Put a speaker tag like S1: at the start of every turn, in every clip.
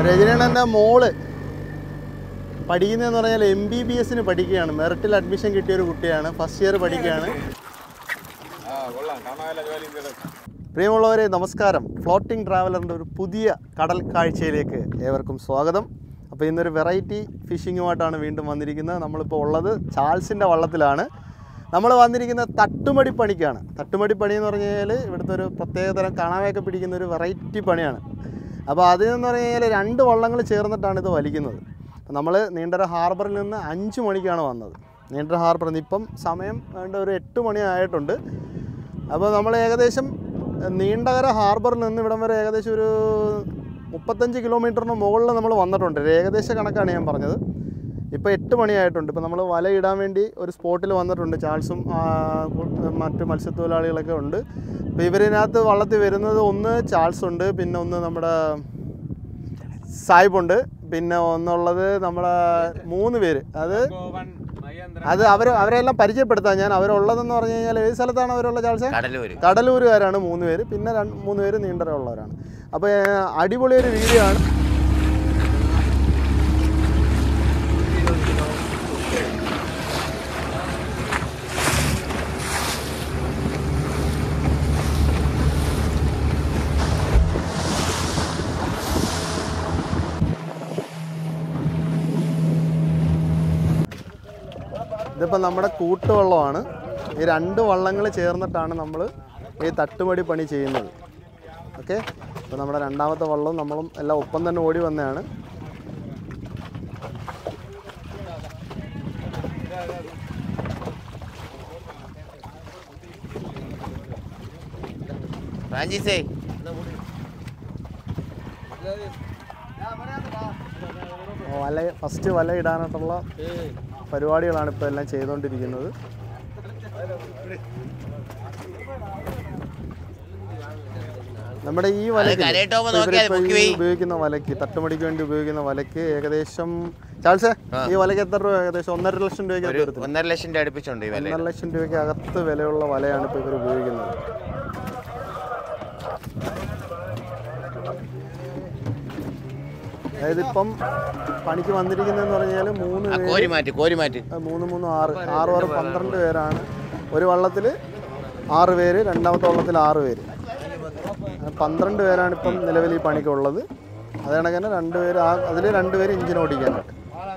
S1: രജനീണൻ്റെ മോള് പഠിക്കുന്നതെന്ന് പറഞ്ഞാൽ M B B എസിന് പഠിക്കുകയാണ് മെറിറ്റിൽ അഡ്മിഷൻ കിട്ടിയ ഒരു കുട്ടിയാണ് ഫസ്റ്റ് ഇയർ പഠിക്കുകയാണ് പ്രിയമുള്ളവരെ നമസ്കാരം ഫ്ലോട്ടിംഗ് ട്രാവലറിൻ്റെ ഒരു പുതിയ കടൽ കാഴ്ചയിലേക്ക് ഏവർക്കും സ്വാഗതം അപ്പോൾ ഇന്നൊരു വെറൈറ്റി ഫിഷിങ്ങുമായിട്ടാണ് വീണ്ടും വന്നിരിക്കുന്നത് നമ്മളിപ്പോൾ ഉള്ളത് ചാൾസിൻ്റെ വള്ളത്തിലാണ് നമ്മൾ വന്നിരിക്കുന്നത് തട്ടുമടി പണിക്കാണ് തട്ടുമടി പണി എന്ന് പറഞ്ഞു കഴിഞ്ഞാൽ ഇവിടുത്തെ ഒരു പ്രത്യേകതരം കാണാമയൊക്കെ പിടിക്കുന്ന ഒരു വെറൈറ്റി പണിയാണ് അപ്പോൾ അതിനെന്ന് പറഞ്ഞു കഴിഞ്ഞാൽ രണ്ട് വള്ളങ്ങൾ ചേർന്നിട്ടാണ് ഇത് വലിക്കുന്നത് നമ്മൾ നീണ്ടര ഹാർബറിൽ നിന്ന് അഞ്ച് മണിക്കാണ് വന്നത് നീണ്ടര ഹാർബറിൽ നിന്ന് ഇപ്പം സമയം വേണ്ട ഒരു എട്ട് മണി ആയിട്ടുണ്ട് അപ്പോൾ നമ്മൾ ഏകദേശം നീണ്ടകര ഹാർബറിൽ നിന്ന് ഇവിടം വരെ ഏകദേശം ഒരു മുപ്പത്തഞ്ച് കിലോമീറ്ററിന് മുകളിൽ നമ്മൾ വന്നിട്ടുണ്ട് ഒരു ഏകദേശ കണക്കാണ് ഞാൻ പറഞ്ഞത് ഇപ്പോൾ എട്ട് മണിയായിട്ടുണ്ട് ഇപ്പോൾ നമ്മൾ വല ഇടാൻ വേണ്ടി ഒരു സ്പോട്ടിൽ വന്നിട്ടുണ്ട് ചാൾസും ആ, കു- മറ്റ് മത്സ്യത്തൊഴിലാളികളൊക്കെ ഉണ്ട് അപ്പോൾ ഇവരിനകത്ത് വള്ളത്തിൽ വരുന്നത് ഒന്ന് ചാൾസ് ഉണ്ട് പിന്നെ ഒന്ന് നമ്മുടെ സായിബുണ്ട് പിന്നെ ഒന്നുള്ളത് നമ്മുടെ മൂന്ന് പേര് അത് അത് അവർ അവരെല്ലാം പരിചയപ്പെടുത്താം ഞാൻ അവരുള്ളതെന്ന് പറഞ്ഞു കഴിഞ്ഞാൽ ഏത് സ്ഥലത്താണ് അവരുള്ള ചാൾസേ
S2: കടലൂര്
S1: കടലൂരുകാരാണ് മൂന്ന് പേര് പിന്നെ രണ്ട് മൂന്ന് പേര് നീണ്ടര ഉള്ളവരാണ് അപ്പോൾ അടിപൊളി ഒരു വീഡിയോ ആണ് ഇതിപ്പോൾ നമ്മുടെ കൂട്ടുവള്ളമാണ് ഈ രണ്ട് വള്ളങ്ങൾ ചേർന്നിട്ടാണ് നമ്മൾ ഈ തട്ടുമടി പണി ചെയ്യുന്നത് ഓക്കെ അപ്പോൾ നമ്മുടെ രണ്ടാമത്തെ വള്ളവും നമ്മളും എല്ലാം ഒപ്പം തന്നെ ഓടി വന്നതാണ്
S2: ഫ്രാഞ്ചൈസേ
S1: വല ഫസ്റ്റ് വല ഇടാനായിട്ടുള്ള പരിപാടികളാണ് ഇപ്പോൾ എല്ലാം ചെയ്തുകൊണ്ടിരിക്കുന്നത് നമ്മുടെ ഈ വലയ്ക്ക്
S2: കരയിട്ട് പോകുമ്പോ
S1: ഇപ്പൊ
S2: നോക്കിയാ
S1: ഇവരിപ്പോ
S2: പൊക്കി
S1: ഈ
S2: വെയ്.
S1: ഉപയോഗിക്കുന്ന വലയ്ക്ക് തട്ടുമടിക്ക് വേണ്ടി ഉപയോഗിക്കുന്ന വലയ്ക്ക് ഏകദേശം ചാൾസേ ഈ വലയ്ക്ക് എത്ര രൂപ ഏകദേശം ഒന്നര ലക്ഷം രൂപയ്ക്ക്
S2: ഒരു
S1: വരത്തില്ല
S2: ഒന്നര ലക്ഷം രൂപ അടുപ്പിച്ചുണ്ട് ഈ വില
S1: ഒന്നര ലക്ഷം രൂപയ്ക്ക് അകത്ത് വിലയുള്ള വലയാണ് ഇപ്പോൾ ഇവർ ഉപയോഗിക്കുന്നത് അതായത് ഇപ്പം പണിക്ക് വന്നിരിക്കുന്നതെന്ന് പറഞ്ഞാൽ മൂന്ന്
S2: ആ
S1: പേര്
S2: കോരി മാറ്റി കോരി മാറ്റി
S1: ആ, മൂന്ന് മൂന്ന് ആറ് ആറ് ആറ് പന്ത്രണ്ട് പേരാണ് ഒരു വള്ളത്തിൽ ആറ് പേര് രണ്ടാമത്തെ വള്ളത്തിൽ ആറ് പേര് അങ്ങനെ പന്ത്രണ്ട് പേരാണ് ഇപ്പം നിലവിൽ ഈ പണിക്കുള്ളത് അത് കണക്ക് തന്നെ രണ്ട് പേര് ആ അതിൽ രണ്ട് പേര് ഇഞ്ചിൻ ഓടിക്കാനായിട്ട്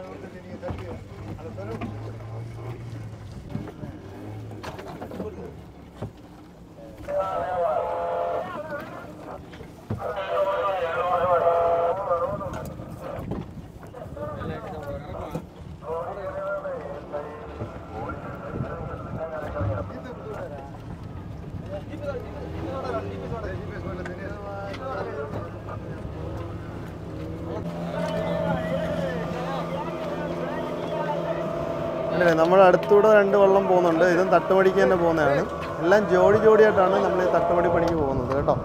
S1: അല്ലേ നമ്മുടെ അടുത്തൂടെ രണ്ട് വള്ളം പോകുന്നുണ്ട് ഇതും തട്ടുപടിക്ക് തന്നെ പോകുന്നതാണ് എല്ലാം ജോഡി ജോഡിയായിട്ടാണ് നമ്മൾ ഈ തട്ടുപടി പണിക്ക് പോകുന്നത് കേട്ടോ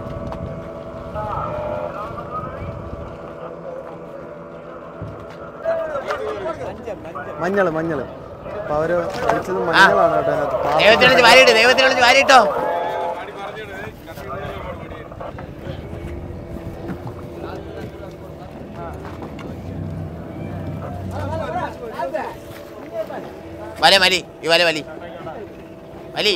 S1: മഞ്ഞൾ മഞ്ഞൾ അപ്പോൾ അവർ കഴിച്ചത് മഞ്ഞളാണ് കേട്ടോ അതിനകത്ത്
S2: ദൈവത്തിനെ വിളിച്ച് വാരിയിട്ട് ദൈവത്തിനെ വിളിച്ച് വാരിയിട്ടോ വല വലി ഈ വല വലി വലി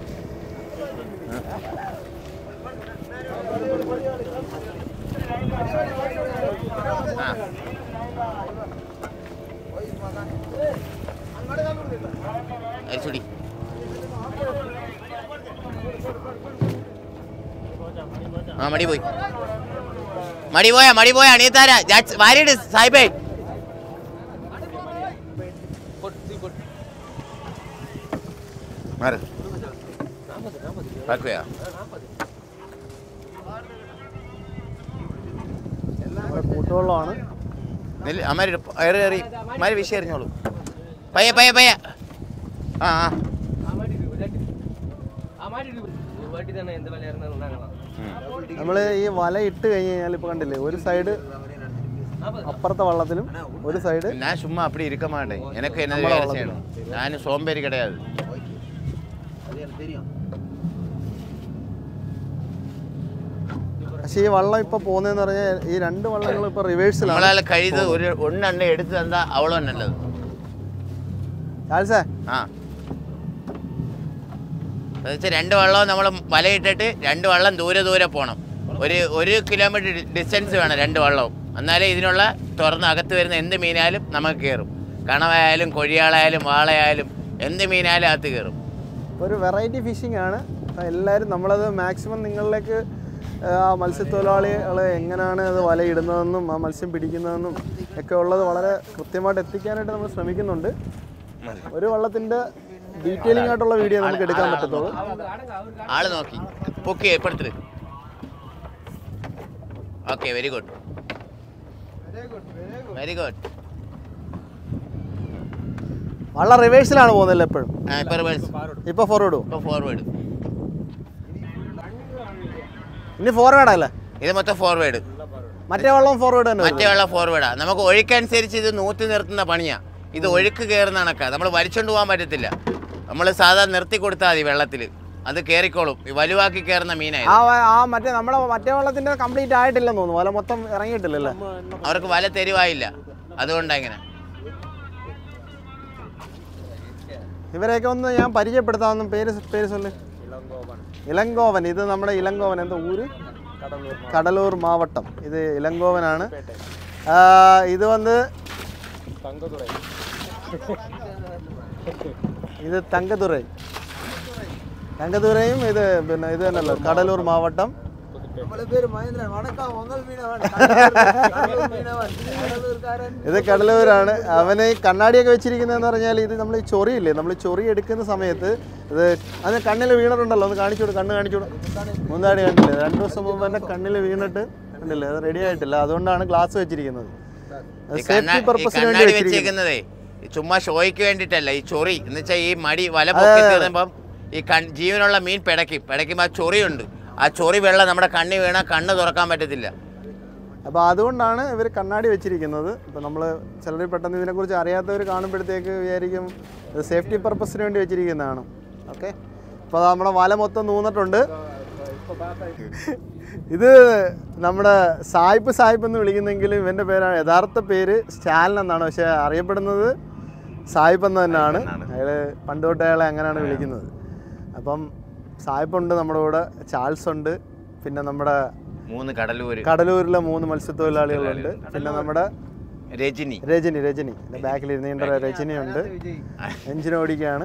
S2: ആ അരിച്ചുടി ആ മടി പോയി മടി പോയാ മടി പോയാ അണിയത്താരാ വാരിയിട്ട് സായിബേ മാറ് ബാക്കുകയാ
S1: നമ്മുടെ കൂട്ടുവള്ളമാണ്
S2: നെല്ല് അമ്മാരി ഏറി ഏറി അമ്മാരി വിഷയം എറിഞ്ഞോളൂ പയ്യ പയ്യ പയ്യ ആ ആ ഉം.
S1: നമ്മൾ ഈ വല ഇട്ട് കഴിഞ്ഞ് കഴിഞ്ഞാൽ ഇപ്പോൾ കണ്ടില്ലേ ഒരു സൈഡ് അപ്പുറത്തെ വള്ളത്തിലും ഒരു സൈഡ്
S2: நான் சும்மா அப்படி இருக்க மாட்டேன் எனக்கு என்ன
S1: நம்மள
S2: வேலை
S1: வளர்க்கணும்.
S2: செய்யணும் நான் சோம்பேறி கிடையாது
S1: പക്ഷേ ഈ വള്ളം ഇപ്പോൾ പോകുന്നതെന്ന് പറഞ്ഞാൽ ഈ രണ്ട് വള്ളങ്ങളും ഇപ്പോൾ റിവേഴ്സിലാണ്
S2: നമ്മളാൽ കഴിയത് ഒരു ഒന്നെണ്ണ എടുത്ത് തന്നാ അവളും നല്ലത്
S1: ചാൾസേ
S2: ആ എന്നുവെച്ചാൽ രണ്ട് വള്ളവും നമ്മൾ വലയിട്ടിട്ട് രണ്ട് വള്ളം ദൂരെ ദൂരെ പോകണം ഒരു ഒരു കിലോമീറ്റർ ഡിസ്റ്റൻസ് വേണം രണ്ട് വള്ളവും എന്നാലേ ഇതിനുള്ള തുറന്ന് അകത്ത് വരുന്ന എന്ത് മീനായാലും നമുക്ക് കയറും കണവായാലും കൊഴിയാളായാലും വാളയായാലും എന്ത് മീനായാലും അകത്ത് കയറും
S1: ഒരു വെറൈറ്റി ഫിഷിംഗ് ആണ് അപ്പോൾ എല്ലാവരും നമ്മളത് മാക്സിമം നിങ്ങളിലേക്ക് ആ മത്സ്യത്തൊഴിലാളികൾ എങ്ങനെയാണ് അത് വലയിടുന്നതെന്നും ആ മത്സ്യം പിടിക്കുന്നതെന്നും ഒക്കെ ഉള്ളത് വളരെ കൃത്യമായിട്ട് എത്തിക്കാനായിട്ട് നമ്മൾ ശ്രമിക്കുന്നുണ്ട് ഒരു വള്ളത്തിൻ്റെ ഡീറ്റെയിലിംഗ് ആയിട്ടുള്ള വീഡിയോ നമുക്ക് എടുക്കാൻ പറ്റത്തുള്ളൂ
S2: ആള് നോക്കി പൊക്കി എപ്പെടുത്തിട്ട് okay very good very good
S1: വള്ളം റിവേഴ്സിലാണ് പോകുന്നില്ല എപ്പോഴും
S2: ഇപ്പൊ റിവേഴ്സ്
S1: ഇപ്പോൾ ഫോർവേഡ് പോകും
S2: ഇപ്പൊ ഫോർവേഡ്
S1: ഇനി ഫോർവേഡ് അല്ലേ
S2: ഇത് മൊത്തം ഫോർവേഡ്
S1: മറ്റേ വള്ളം ഫോർവേഡ് തന്നെ
S2: മറ്റേ വെള്ളം ഫോർവേഡാ നമുക്ക് ഒഴുക്കനുസരിച്ച് ഇത് നൂത്തി നിർത്തുന്ന പണിയാ ഇത് ഒഴുക്ക് കയറുന്ന കണക്കാ നമ്മൾ വലിച്ചോണ്ട് പോകാൻ പറ്റത്തില്ല നമ്മൾ സാധാരണ നിർത്തി കൊടുത്താൽ മതി വെള്ളത്തിൽ അത് കയറിക്കോളും ഈ വലുവാക്കി കയറുന്ന മീനായി
S1: ആ വ- ആ മറ്റേ നമ്മുടെ മറ്റേ വള്ളത്തിന്റെ കംപ്ലീറ്റ് ആയിട്ടില്ലെന്ന് തോന്നുന്നു വല മൊത്തം ഇറങ്ങിയിട്ടില്ലല്ലേ
S2: അവർക്ക് വല തെരുവായില്ല അതുകൊണ്ടാ ഇങ്ങനെ
S1: ഇവരെയൊക്കെ ഒന്ന് ഞാൻ പരിചയപ്പെടുത്താമെന്നും പേര് സ് പേര് சொல்லு ഇലങ്കോവൻ ഇത് നമ്മുടെ ഇലങ്കോവൻ എന്താ ഊര് കടലൂർ മാവട്ടം ഇത് ഇലങ്കോവനാണ് ആ, ഇത് വന്ന് ഇത് തങ്കതുറൈ തങ്കതുറയും ഇത് പിന്നെ ഇത് തന്നെയല്ലോ കടലൂർ മാവട്ടം ഇത് കടലൂരാണ് അവന് ഈ കണ്ണാടിയൊക്കെ വെച്ചിരിക്കുന്നതെന്ന് പറഞ്ഞാൽ ഇത് നമ്മൾ ഈ ചൊറിയില്ലേ നമ്മൾ ചൊറി എടുക്കുന്ന സമയത്ത് ഇത് അത് കണ്ണിൽ വീണിട്ടുണ്ടല്ലോ ഒന്ന് കാണിച്ചു കൊടു കണ്ണ് കാണിച്ചു കൊടു മുന്താടി കണ്ടില്ലേ രണ്ട് ദിവസം മുമ്പ് എൻ്റെ കണ്ണിൽ വീണിട്ട് കണ്ടില്ലേ അത് റെഡി ആയിട്ടില്ല അതുകൊണ്ടാണ് ഗ്ലാസ് വെച്ചിരിക്കുന്നത്
S2: ഈ
S1: സേഫ്റ്റി
S2: കണ്ണാ- ഈ
S1: പർപ്പസിന് വേണ്ടി
S2: കണ്ണാടി
S1: വെച്ചിരിക്കുന്നത്
S2: വെച്ചേക്കുന്നതേ ഈ ചുമ്മാ ഷോയ്ക്ക് വേണ്ടിയിട്ടല്ല ഈ ചൊറി എന്ന് വെച്ചാൽ ഈ മടി വല പൊക്കി തീർന്നപ്പം ഈ കൺ ജീവനുള്ള മീൻ പിടയ്ക്കും പിടയ്ക്കുമ്പോൾ ആ ചൊറിയുണ്ട് ആ ചൊറി വെള്ളം നമ്മുടെ കണ്ണി വീണാൽ കണ്ണ് തുറക്കാൻ പറ്റത്തില്ല
S1: അപ്പോൾ അതുകൊണ്ടാണ് ഇവർ കണ്ണാടി വെച്ചിരിക്കുന്നത് ഇപ്പോൾ നമ്മൾ ചിലർ പെട്ടെന്ന് ഇതിനെക്കുറിച്ച് അറിയാത്തവർ കാണുമ്പോഴത്തേക്ക് വിചാരിക്കും ഇത് സേഫ്റ്റി പർപ്പസിന് വേണ്ടി വെച്ചിരിക്കുന്നതാണ് ഓക്കെ അപ്പോൾ നമ്മുടെ വല മൊത്തം നൂന്നിട്ടുണ്ട് ഇത് നമ്മുടെ സായിപ്പ് സായിപ്പ് എന്ന് വിളിക്കുന്നെങ്കിൽ ഇവൻ്റെ പേരാണ് യഥാർത്ഥ പേര് സ്റ്റാലിൻ എന്നാണ് പക്ഷേ അറിയപ്പെടുന്നത് സായിപ്പ് എന്ന് തന്നെയാണ് അയാൾ പണ്ട് തൊട്ടേ അയാളെ അങ്ങനെയാണ് വിളിക്കുന്നത് അപ്പം സായിപ്പുണ്ട് നമ്മുടെ കൂടെ ചാൾസ് ഉണ്ട് പിന്നെ നമ്മുടെ
S2: മൂന്ന് കടലൂര്
S1: കടലൂരിലെ മൂന്ന് മത്സ്യത്തൊഴിലാളികളുണ്ട് പിന്നെ നമ്മുടെ
S2: രജനി
S1: രജനി രജനി ബാക്കിൽ ഇരുന്നീണ്ട രജനിയുണ്ട് എഞ്ചിൻ ഓടിക്കുകയാണ്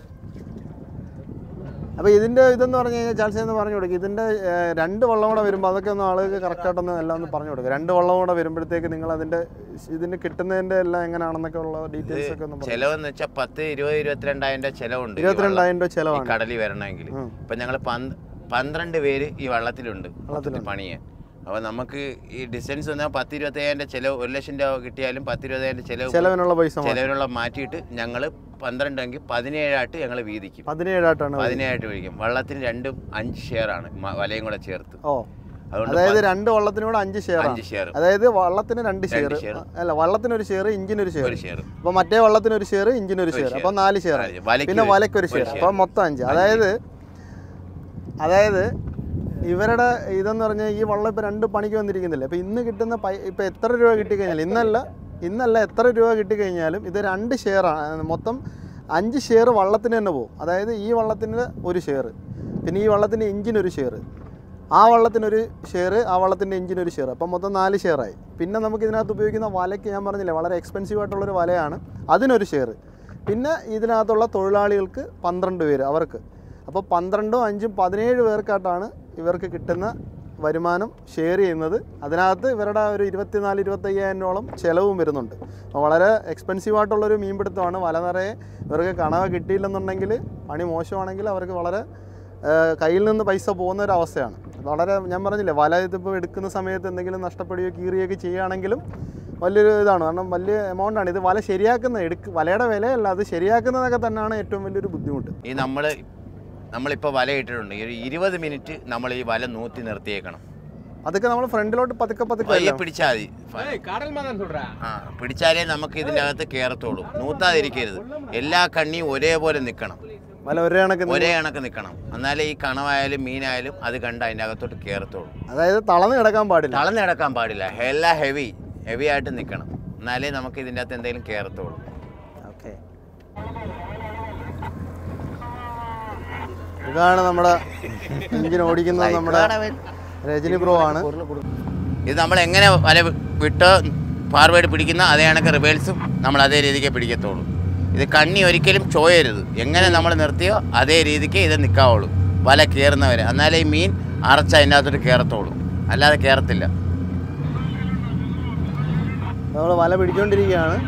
S1: അപ്പോൾ ഇതിൻ്റെ ഇതെന്ന് പറഞ്ഞു കഴിഞ്ഞാൽ ചാൾസി എന്ന് പറഞ്ഞു കൊടുക്കുക ഇതിൻ്റെ ഏഹ്, രണ്ട് വള്ളം കൂടെ വരുമ്പോൾ അതൊക്കെ ഒന്ന് ആളുകൾക്ക് കറക്റ്റായിട്ടൊന്ന് എല്ലാം ഒന്ന് പറഞ്ഞു കൊടുക്കുക രണ്ട് വള്ളം കൂടെ വരുമ്പോഴത്തേക്ക് നിങ്ങൾ അതിൻ്റെ ഇതിന് കിട്ടുന്നതിൻ്റെ എല്ലാം എങ്ങനെയാണെന്നൊക്കെ ഉള്ള ഡീറ്റെയിൽസ് ഒക്കെ ഒന്ന് പറഞ്ഞു
S2: ചെലവെന്ന് വെച്ചാൽ പത്ത് ഇരുപത് ഇരുപത്തിരണ്ടായിരം രൂപ ചെലവുണ്ട് ഈ
S1: ഇരുപത്തിരണ്ടായിരം രൂപ
S2: ഈ
S1: ചിലവാണ്
S2: കടലിൽ വരണമെങ്കിൽ
S1: ഉം.
S2: ഇപ്പൊ ഞങ്ങൾ പന്ത്രണ്ട് പേര് ഈ വള്ളത്തിലുണ്ട് മൊത്തത്തിൽ പണിയാൻ അപ്പോൾ നമുക്ക് ഈ ഡിസ്റ്റൻസ് വന്നാൽ പത്ത് ഇരുപത്തയ്യായിരം ചിലവ് ഒരു ലക്ഷം രൂപ കിട്ടിയാലും പത്ത് ഇരുപത്തയ്യായിരം ചിലവ്
S1: ചിലവിനുള്ള പൈസ മാത്രം.
S2: ചിലവിനുള്ള മാറ്റിയിട്ട് ഞങ്ങൾ പന്ത്രണ്ടെങ്കിൽ പതിനേഴായിട്ട് ഞങ്ങൾ വീതിക്കും
S1: പതിനേഴായിട്ടാണ് വരുന്നത്.
S2: പതിനേഴായിട്ട് വീതിക്കും വള്ളത്തിന് രണ്ടും അഞ്ച് ഷെയർ ആണ് മ- വലയും കൂടെ ചേർത്ത്
S1: ഓ
S2: അതുകൊണ്ട്
S1: അതായത് രണ്ട് വള്ളത്തിനൂടെ അഞ്ച് ഷെയർ
S2: അഞ്ച് ഷെയർ
S1: അതായത് വള്ളത്തിന് രണ്ട് ഷെയർ
S2: share.
S1: അല്ല വള്ളത്തിന് ഒരു ഷെയർ ഇഞ്ചിന് ഒരു ഷെയർ
S2: ഒരു ഷെയർ
S1: അപ്പൊ മറ്റേ വള്ളത്തിന് ഒരു ഷെയർ ഇഞ്ചിന് ഒരു ഷെയർ അപ്പൊ നാല് ഷെയർ
S2: നാല്. വലയ്ക്ക്
S1: പിന്നെ
S2: ഒരു-
S1: വലയ്ക്ക് ഒരു
S2: ഒരു
S1: ഷെയർ
S2: share.
S1: അപ്പൊ മൊത്തം അഞ്ച് അതായത് അതായത് ഇവരുടെ ഇതെന്ന് പറഞ്ഞാൽ ഈ വള്ളം ഇപ്പൊ രണ്ട് പണിക്ക് വന്നിരിക്കുന്നില്ല അപ്പൊ ഇന്ന് കിട്ടുന്ന പൈ ഇപ്പൊ എത്ര രൂപ കിട്ടിക്കഴിഞ്ഞാൽ ഇന്നല്ല ഇന്നല്ല എത്ര രൂപ കിട്ടിക്കഴിഞ്ഞാലും ഇത് രണ്ട് ഷെയർ ആണ് മൊത്തം അഞ്ച് ഷെയർ വള്ളത്തിന് തന്നെ പോകും അതായത് ഈ വള്ളത്തിന് ഒരു ഷെയർ പിന്നെ ഈ വള്ളത്തിൻ്റെ എഞ്ചിനൊരു ഷെയർ ആ വള്ളത്തിനൊരു ഷെയർ ആ വള്ളത്തിൻ്റെ എഞ്ചിനൊരു ഷെയർ അപ്പം മൊത്തം നാല് ഷെയറായി പിന്നെ നമുക്ക് ഇതിനകത്ത് ഉപയോഗിക്കുന്ന വലയ്ക്ക് ഞാൻ പറഞ്ഞില്ലേ വളരെ എക്സ്പെൻസീവ് ആയിട്ടുള്ളൊരു വലയാണ് അതിനൊരു ഷെയർ പിന്നെ ഇതിനകത്തുള്ള തൊഴിലാളികൾക്ക് പന്ത്രണ്ട് പേര് അവർക്ക് അപ്പോൾ പന്ത്രണ്ടും അഞ്ചും പതിനേഴ് പേർക്കായിട്ടാണ് ഇവർക്ക് കിട്ടുന്ന വരുമാനം ഷെയർ ചെയ്യുന്നത് അതിനകത്ത് ഇവരുടെ ഒരു ഇരുപത്തിനാല് ഇരുപത്തയ്യായിരത്തോളം ചിലവും വരുന്നുണ്ട് അപ്പോൾ വളരെ എക്സ്പെൻസീവ് ആയിട്ടുള്ളൊരു മീൻപിടുത്തമാണ് വല നിറയെ ഇവർക്ക് കണവ കിട്ടിയില്ലെന്നുണ്ടെങ്കിൽ പണി മോശമാണെങ്കിൽ അവർക്ക് വളരെ ഏഹ് കയ്യിൽ നിന്ന് പൈസ പോകുന്ന ഒരു അവസ്ഥയാണ് വളരെ ഞാൻ പറഞ്ഞില്ലേ വല ഇതിപ്പോൾ എടുക്കുന്ന സമയത്ത് എന്തെങ്കിലും നഷ്ടപ്പെടുകയോ കീറുകയൊക്കെ ചെയ്യുകയാണെങ്കിലും വലിയൊരു ഇതാണ് കാരണം വലിയ എമൗണ്ടാണ് ഇത് വല ശരിയാക്കുന്ന എടുക്ക് വലയുടെ വിലയല്ല അത് ശരിയാക്കുന്നതൊക്കെ തന്നെയാണ് ഏറ്റവും വലിയൊരു ബുദ്ധിമുട്ട്
S2: ഈ നമ്മൾ നമ്മളിപ്പോൾ വല ഇട്ടിട്ടുണ്ട് ഈ ഒരു ഇരുപത് മിനിറ്റ് നമ്മൾ ഈ വല നൂത്തി നിർത്തിയേക്കണം
S1: അതൊക്കെ നമ്മൾ ഫ്രണ്ടിലോട്ട് പതുക്കെ പതുക്കെ
S2: പയ്യെ
S1: അല്ലേ?
S2: പിടിച്ചാൽ മതി
S3: கடல் மாதான் சொல்றேன்
S2: ആ പിടിച്ചാലേ നമുക്ക് ഇതിൻ്റെ അകത്ത് കയറത്തുള്ളൂ നൂത്താതിരിക്കരുത് എല്ലാ കണ്ണിയും ഒരേപോലെ നിൽക്കണം
S1: വല ഒരേ കണക്ക് നി-
S2: ഒരേ കണക്ക് നിൽക്കണം എന്നാലേ ഈ കണവായാലും മീനായാലും അത് കണ്ട് അതിൻ്റെ അകത്തോട്ട് കയറത്തുള്ളൂ
S1: അതായത് തളർന്ന് കിടക്കാൻ പാടില്ല
S2: തളർന്ന് കിടക്കാൻ പാടില്ല എല്ലാം ഹെവി ഹെവി ആയിട്ട് നിൽക്കണം എന്നാലേ നമുക്ക് ഇതിൻ്റെ അകത്ത് എന്തെങ്കിലും കയറത്തുള്ളൂ
S1: ഓക്കെ ഇതാണ് നമ്മുടെ എഞ്ചിൻ ഓടിക്കുന്നത് നമ്മുടെ രജനി ബ്രോ ആണ്
S2: ഇത് നമ്മൾ എങ്ങനെ വല വി- വിട്ടോ ഫാർവേഡ് പിടിക്കുന്ന അതേ കണക്ക് റിവേഴ്സും നമ്മൾ അതേ രീതിക്ക് പിടിക്കത്തുള്ളൂ ഇത് കണ്ണി ഒരിക്കലും ചോയരുത് എങ്ങനെ നമ്മൾ നിർത്തിയോ അതേ രീതിക്ക് ഇത് നിൽക്കാവുള്ളൂ വല കയറുന്നവരെ എന്നാലേ ഈ മീൻ അറച്ച അതിൻ്റെ അകത്തോട്ട് കയറത്തുള്ളൂ അല്ലാതെ കയറത്തില്ല
S1: നമ്മൾ വല പിടിച്ചോണ്ടിരിക്കുകയാണ്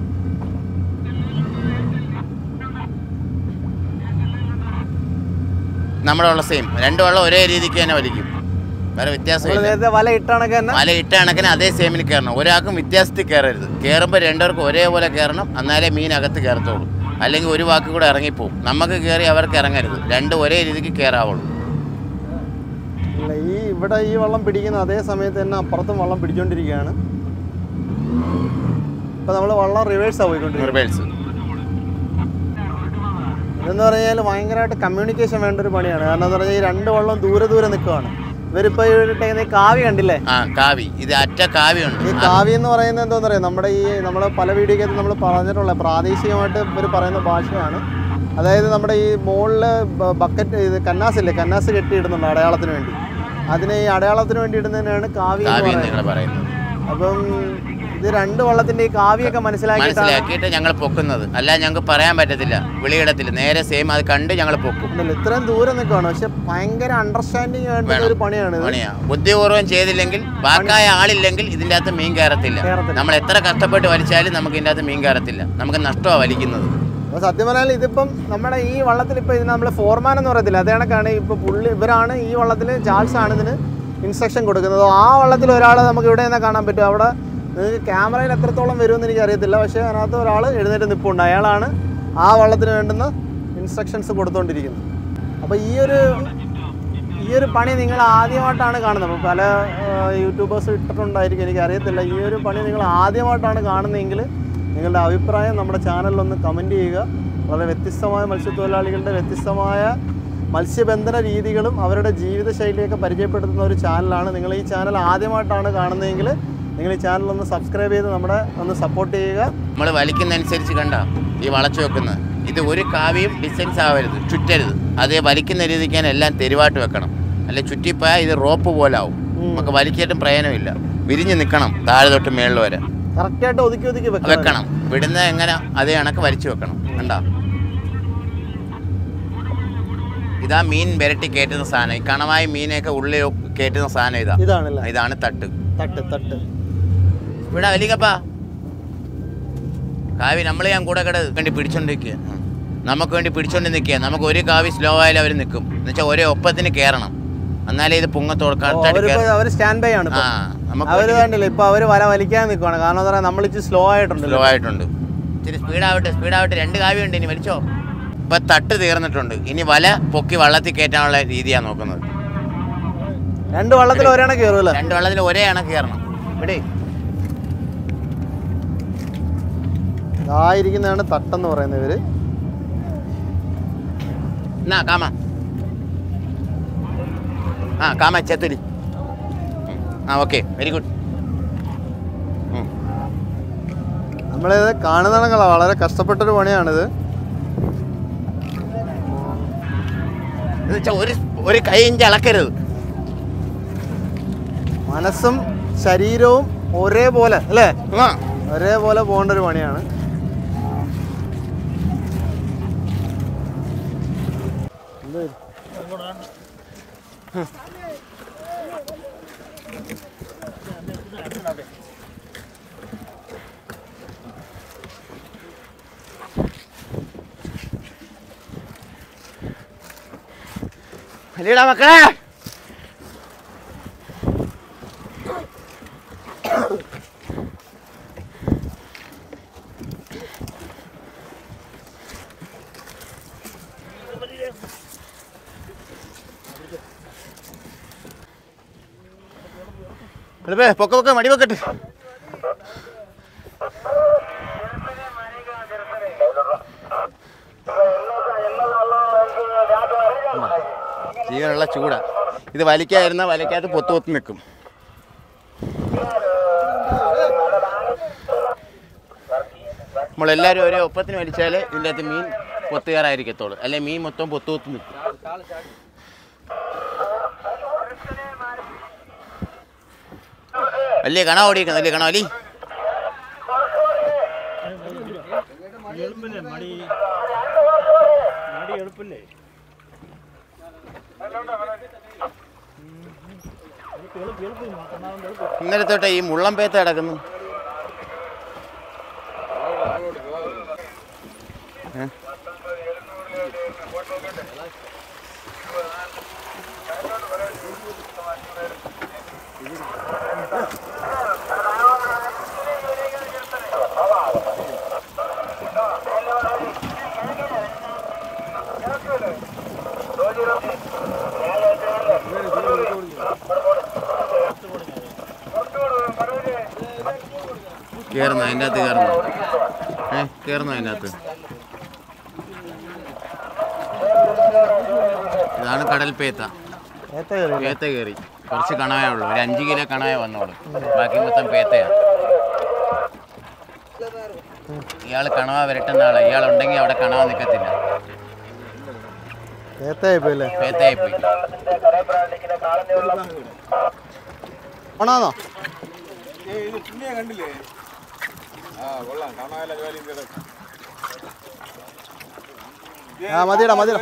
S2: നമ്മുടെ ഉള്ള സെയിം രണ്ട് വെള്ളം ഒരേ രീതിക്ക് തന്നെ വലിക്കും വേറെ
S1: നമ്മൾ
S2: വ്യത്യാസമില്ല
S1: നേരത്തെ വല ഇട്ട കണക്ക് തന്നെ
S2: മല ഇട്ട കണക്കിന് അതേ സെയിമിന് കയറണം ഒരാൾക്കും വ്യത്യാസത്തിൽ കയറരുത് കയറുമ്പോൾ രണ്ടുപേർക്കും ഒരേപോലെ കയറണം എന്നാലേ മീൻ അകത്ത് കയറത്തുള്ളൂ അല്ലെങ്കിൽ ഒരു വാക്ക് കൂടെ ഇറങ്ങിപ്പോവും നമുക്ക് കയറി അവർക്ക് ഇറങ്ങരുത് രണ്ടും ഒരേ രീതിക്ക് കയറാവുള്ളൂ
S1: ഇല്ല ഈ ഇവിടെ ഈ വള്ളം പിടിക്കുന്ന അതേ സമയത്ത് തന്നെ അപ്പുറത്തും വള്ളം പിടിച്ചോണ്ടിരിക്കുകയാണ് ഇപ്പൊ നമ്മൾ വള്ളം റിവേഴ്സാ പോയിക്കൊണ്ടിരിക്കുന്നത്
S2: റിവേഴ്സ്
S1: ഇതെന്ന് പറഞ്ഞാൽ ഭയങ്കരമായിട്ട് കമ്മ്യൂണിക്കേഷൻ വേണ്ട ഒരു പണിയാണ് കാരണം എന്ന് പറഞ്ഞാൽ ഈ രണ്ട് വള്ളം ദൂരെ ദൂരെ നിൽക്കുവാണ് ഇവരിപ്പോ ഇട്ടേക്കുന്ന ഈ കാവി കണ്ടില്ലേ
S2: ആ കാവി ഇത് അറ്റ കാവിയുണ്ട്
S1: ഈ കാവി എന്ന് പറയുന്നത് എന്താന്ന് പറയാം നമ്മുടെ ഈ നമ്മൾ പല വീഡിയോക്കകത്ത് നമ്മൾ പറഞ്ഞിട്ടുള്ള പ്രാദേശികമായിട്ട് ഇവർ പറയുന്ന ഭാഷയാണ് അതായത് നമ്മുടെ ഈ മുകളിൽ ബക്കറ്റ് ഇത് കന്നാസില്ലേ കന്നാസ് കെട്ടിയിടുന്നുണ്ട് അടയാളത്തിന് വേണ്ടി അതിന് ഈ അടയാളത്തിന് വേണ്ടി ഇടുന്നതിനാണ് കാവി എന്ന്
S2: കാവി എന്ന്
S1: പറയുന്നത്
S2: നിങ്ങൾ പറയുന്നത്
S1: അപ്പം ഇത് രണ്ട് വള്ളത്തിന്റെ ഈ കാവിയൊക്കെ മനസ്സിലാക്കിയിട്ടാണ്
S2: മനസ്സിലാക്കിയിട്ട് ഞങ്ങൾ പൊക്കുന്നത് അല്ല ഞങ്ങൾക്ക് പറയാൻ പറ്റത്തില്ല വിളിയിടത്തില്ല നേരെ സെയിം അത് കണ്ട് ഞങ്ങൾ പൊക്കും
S1: ഉണ്ടല്ലോ, ഇത്രയും ദൂരം നിൽക്കുവാണ് പക്ഷെ ഭയങ്കര അണ്ടർസ്റ്റാൻഡിങ് വേണ്ട ഒരു പണിയാണ് ഇത്
S2: പണിയാ ബുദ്ധിപൂർവ്വം ചെയ്തില്ലെങ്കിൽ ബാക്കായ ആളില്ലെങ്കിൽ ഇതിൻ്റെ അകത്ത് മീൻ കയറത്തില്ല
S1: കയറത്തില്ല.
S2: നമ്മൾ എത്ര കഷ്ടപ്പെട്ട് വലിച്ചാലും നമുക്ക് ഇതിൻ്റെ അകത്ത് മീൻ കയറത്തില്ല നമുക്ക് നഷ്ടമാണ് വലിക്കുന്നത്
S1: അപ്പോൾ സത്യം പറഞ്ഞാൽ ഇതിപ്പം നമ്മുടെ ഈ വള്ളത്തിൽ ഇപ്പോൾ ഇതിന് നമ്മൾ ഫോർമാൻ എന്ന് പറയത്തില്ല അതേ കണക്കാണ് ഇപ്പോൾ പുള്ളി ഇവരാണ് ഈ വള്ളത്തിൽ ചാൾസ് ആണ് ഇതിന് ഇൻസ്ട്രക്ഷൻ കൊടുക്കുന്നത് ആ വള്ളത്തിൽ ഒരാൾ നമുക്ക് ഇവിടെ നിന്ന് കാണാൻ പറ്റും അവിടെ നിങ്ങൾക്ക് ക്യാമറയിൽ എത്രത്തോളം വരുമെന്ന് എനിക്ക് അറിയത്തില്ല പക്ഷേ അതിനകത്ത് ഒരാൾ എഴുന്നേറ്റ് നിൽപ്പുണ്ട് അയാളാണ് ആ വള്ളത്തിന് വേണ്ടുന്ന ഇൻസ്ട്രക്ഷൻസ് കൊടുത്തുകൊണ്ടിരിക്കുന്നത് അപ്പോൾ ഈ ഒരു ഈ ഒരു പണി നിങ്ങൾ ആദ്യമായിട്ടാണ് കാണുന്നത് അപ്പോൾ പല യൂട്യൂബേഴ്സ് ഇട്ടിട്ടുണ്ടായിരിക്കും എനിക്ക് അറിയത്തില്ല ഈ ഒരു പണി നിങ്ങൾ ആദ്യമായിട്ടാണ് കാണുന്നതെങ്കിൽ നിങ്ങളുടെ അഭിപ്രായം നമ്മുടെ ചാനലിലൊന്ന് കമൻറ്റ് ചെയ്യുക വളരെ വ്യത്യസ്തമായ മത്സ്യത്തൊഴിലാളികളുടെ വ്യത്യസ്തമായ മത്സ്യബന്ധന രീതികളും അവരുടെ ജീവിതശൈലിയൊക്കെ പരിചയപ്പെടുത്തുന്ന ഒരു ചാനലാണ് നിങ്ങൾ ഈ ചാനൽ ആദ്യമായിട്ടാണ് കാണുന്നതെങ്കിൽ നിങ്ങൾ ഈ ചാനൽ ഒന്ന് സബ്സ്ക്രൈബ് ചെയ്ത് നമ്മുടെ ഒന്ന് സപ്പോർട്ട് ചെയ്യുക
S2: നമ്മൾ വലിക്കുന്നതനുസരിച്ച് കണ്ട ഈ വളച്ചു വെക്കുന്നത് ഇത് ഒരു കാവിയും ഡിസ്റ്റൻസ് ആവരുത് ചുറ്റരുത് അതേ വലിക്കുന്ന രീതിക്ക് തന്നെ എല്ലാം തെരുവായിട്ട് വെക്കണം അല്ലെ ചുറ്റിപ്പോയാൽ ഇത് റോപ്പ് പോലെ ആവും നമുക്ക് വലിച്ചിട്ടും പ്രയോജനമില്ല വിരിഞ്ഞ് നിൽക്കണം താഴെ തൊട്ട് മേളിൽ വരെ
S1: കറക്റ്റായിട്ട് ഒതുക്കി ഒതുക്കി വെക്കണം
S2: വെക്കണം വിടുന്ന എങ്ങനെ അതേ കണക്ക് വലിച്ചു വെക്കണം കണ്ട ഇതാ മീൻ വിരട്ടി കയറ്റുന്ന സാധനം ഈ കണവായി മീനെയൊക്കെ ഉള്ളിൽ കയറ്റുന്ന സാധനം ഇതാ
S1: ഇതാണല്ലേ
S2: ഇതാണ് തട്ട്
S1: തട്ട് തട്ട്
S2: ഇവിടെ വലിക്കപ്പാ കാവി നമ്മൾ ഞാൻ കൂടെ കിട വേണ്ടി പിടിച്ചോണ്ട് നിൽക്കുക നമുക്ക് വേണ്ടി പിടിച്ചോണ്ട് നിൽക്കുക നമുക്ക് ഒരു കാവി സ്ലോ ആയാലും അവർ നിൽക്കും എന്നുവെച്ചാൽ ഒരേ ഒപ്പത്തിന് കയറണം എന്നാലേ ഇത് പൊങ്ങത്തോട് കറക്റ്റായിട്ട്
S1: അവരിപ്പോ
S2: കയറും
S1: അവര് സ്റ്റാൻഡ് ബൈ ആണ് ഇപ്പൊ.
S2: ആ നമുക്ക്
S1: അവര് കണ്ടില്ല ഇപ്പൊ അവര് വല വലിക്കാൻ നിൽക്കുവാണ് കാരണം എന്താ പറയാ നമ്മൾ ഇച്ചിരി സ്ലോ ആയിട്ടുണ്ടല്ലോ
S2: സ്ലോ ആയിട്ടുണ്ട് ഇച്ചിരി സ്പീഡാവട്ടെ സ്പീഡാവട്ടെ രണ്ട് കാവ്യം ഉണ്ട് ഇനി വലിച്ചോ ഇപ്പൊ തട്ട് തീർന്നിട്ടുണ്ട് ഇനി വല പൊക്കി വള്ളത്തിൽ കയറ്റാനുള്ള രീതിയാണ് നോക്കുന്നത്
S1: രണ്ട് വള്ളത്തിൽ ഒരെണ്ണം കയറുമല്ലോ
S2: രണ്ട് വള്ളത്തിൽ ഒരേ കണക്ക് കയറണം ഇവിടെ
S1: ഇതായിരിക്കുന്നതാണ് തട്ടെന്ന് പറയുന്നത് ഇവര്
S2: എന്നാ കാമ ആ കാമ ചെത്തുരി ആ ഓക്കെ വെരി ഗുഡ്
S1: നമ്മളിത് കാണുന്നതാണ് വളരെ കഷ്ടപ്പെട്ടൊരു പണിയാണിത്
S2: എന്ന് വെച്ചാൽ ഒരു ഒരു കൈ ഇഞ്ച് അളക്കരുത്
S1: മനസ്സും ശരീരവും ഒരേപോലെ അല്ലേ
S2: ആ
S1: ഒരേപോലെ പോകേണ്ട ഒരു പണിയാണ് എന്താ ഇത്?
S2: വലിയടാ മക്കളെ എളുപ്പേ പൊക്ക പൊക്ക മടി വെക്കട്ട് ജീവനുള്ള ചൂടാ ഇത് വലിക്കാതിരുന്ന വലയ്ക്കകത്ത് പൊത്തു പൊത്ത് നിൽക്കും നമ്മളെല്ലാവരും ഒരേ ഒപ്പത്തിന് വലിച്ചാൽ ഇതിൻ്റെ അകത്ത് മീൻ പൊത്തുകയറായിരിക്കത്തുള്ളൂ അല്ലെ മീൻ മൊത്തം പൊത്തു പൊത്ത് നിൽക്കും വലിയ കണ ഓടിയിരിക്കുന്നു വലിയ കണ വലി
S3: എളുപ്പല്ലേ മടി മടി എളുപ്പല്ലേ എളുപ്പം എളുപ്പം ഒന്നാമത് എളുപ്പം
S2: ഇന്നലെ തൊട്ട് ഈ മുള്ളം പേത്ത് കിടക്കുന്നു ഏ? കേറുന്നു അതിൻ്റെ അകത്ത് കയറുന്നു ഏ കയറുന്നു അതിൻ്റെ അകത്ത് ഇതാണ് കടൽ പേത്ത
S1: ഏത്ത കയറി
S2: പേത്ത കയറി കുറച്ച് കണവേ ഉള്ളൂ ഒരു അഞ്ച് കിലോ കണവേ വന്നോളൂ ബാക്കി മൊത്തം പേത്തയാണ് ഇയാൾ കണവ വരട്ടുന്ന ആളാണ് ഇയാൾ ഉണ്ടെങ്കിൽ അവിടെ കണവ നിൽക്കത്തില്ല
S1: ഏത്തയായിപ്പോ അല്ലേ
S2: പേത്തയായി പോയി
S1: ഓണാന്നോ ആ മതിയടാ മതിയടാ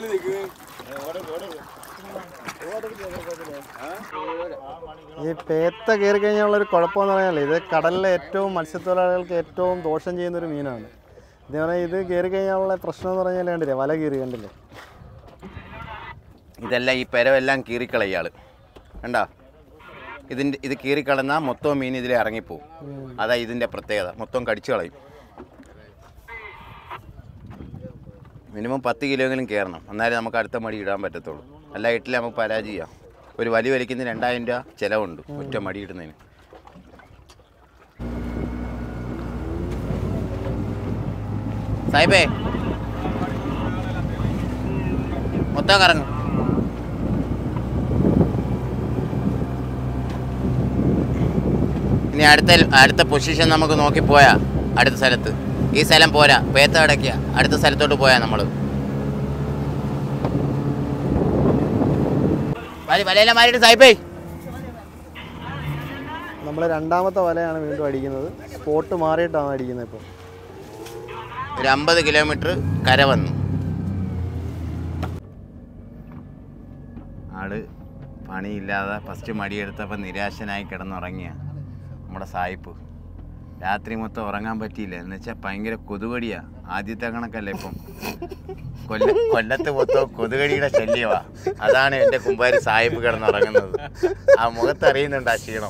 S1: ഈ പേത്ത കയറി കഴിഞ്ഞാൽ ഒരു കുഴപ്പമെന്ന് പറഞ്ഞാൽ ഇത് കടലിലെ ഏറ്റവും മത്സ്യത്തൊഴിലാളികൾക്ക് ഏറ്റവും ദോഷം ചെയ്യുന്ന ഒരു മീനാണ് ഇത് പറഞ്ഞാൽ ഇത് കയറി കഴിഞ്ഞാലുള്ള പ്രശ്നം എന്ന് പറഞ്ഞാൽ കണ്ടില്ലേ വല കീറി കണ്ടില്ലേ
S2: ഇതെല്ലാം ഈ പെരവെല്ലാം കീറിക്കള ഇയാൾ കണ്ടോ ഇതിൻ്റെ ഇത് കീറിക്കളന്നാൽ മൊത്തം മീൻ ഇതിൽ ഇറങ്ങിപ്പോവും അതാ ഇതിൻ്റെ പ്രത്യേകത മൊത്തം കടിച്ചു കളയും മിനിമം പത്ത് കിലോയെങ്കിലും കയറണം എന്നാലേ നമുക്ക് അടുത്ത മടി ഇടാൻ പറ്റത്തുള്ളൂ അല്ല ഇട്ടില്ല നമുക്ക് പരാജയം ഒരു വലി വലിക്കുന്നതിന് രണ്ടായിരം രൂപ ചിലവുണ്ട് ഒറ്റ മടി ഇടുന്നതിന് സാഹിബേ മൊത്തം കറങ്ങും ഇനി അടുത്ത അടുത്ത പൊസിഷൻ നമുക്ക് നോക്കി പോയാ അടുത്ത സ്ഥലത്ത് ഈ സ്ഥലം പോരാ പേത്ത അടയ്ക്കുക അടുത്ത സ്ഥലത്തോട്ട് പോയാ നമ്മൾ വലയെല്ലാം മാറിയിട്ട് സായിപ്പേ
S1: നമ്മൾ രണ്ടാമത്തെ വലയാണ് വീണ്ടും അടിക്കുന്നത് സ്പോട്ട് മാറിയിട്ടാണ് അടിക്കുന്നത് ഇപ്പോൾ
S2: ഒരു അമ്പത് കിലോമീറ്റർ കര വന്നു ആള് പണിയില്ലാതെ ഫസ്റ്റ് മടിയെടുത്തപ്പോൾ നിരാശനായി കിടന്നുറങ്ങിയ നമ്മുടെ സായിപ്പ് രാത്രി മൊത്തം ഉറങ്ങാൻ പറ്റിയില്ല എന്ന് വെച്ചാൽ ഭയങ്കര കൊതുകടിയാ ആദ്യത്തെ കണക്കല്ല ഇപ്പം കൊല്ല കൊല്ലത്ത് മൊത്തം കൊതുകടിയുടെ ശല്യമാ അതാണ് എൻ്റെ കുമ്പാരി സായിപ്പ് കിടന്നുറങ്ങുന്നത് ആ മുഖത്ത് അറിയുന്നുണ്ട് ആ ക്ഷീണം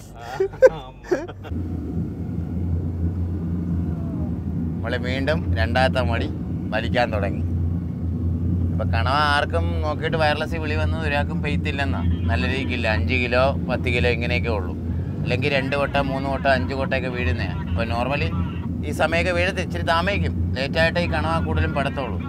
S2: നമ്മൾ വീണ്ടും രണ്ടാമത്തെ മടി വലിക്കാൻ തുടങ്ങി അപ്പൊ കണവ ആർക്കും നോക്കിയിട്ട് വയർലെസ് വിളി വന്നത് ഒരാൾക്കും പെയ്ത്തില്ലെന്നാ നല്ല രീതിക്കില്ല അഞ്ച് കിലോ പത്ത് കിലോ ഇങ്ങനെയൊക്കെ ഉള്ളൂ അല്ലെങ്കിൽ രണ്ട് വട്ടം മൂന്ന് വട്ടം അഞ്ച് വട്ടമൊക്കെ വീഴുന്നേ അപ്പോൾ നോർമലി ഈ സമയമൊക്കെ വീഴത്ത് ഇച്ചിരി താമസിക്കും ലേറ്റായിട്ട് ഈ കണവ കൂടുതലും പടത്തുള്ളൂ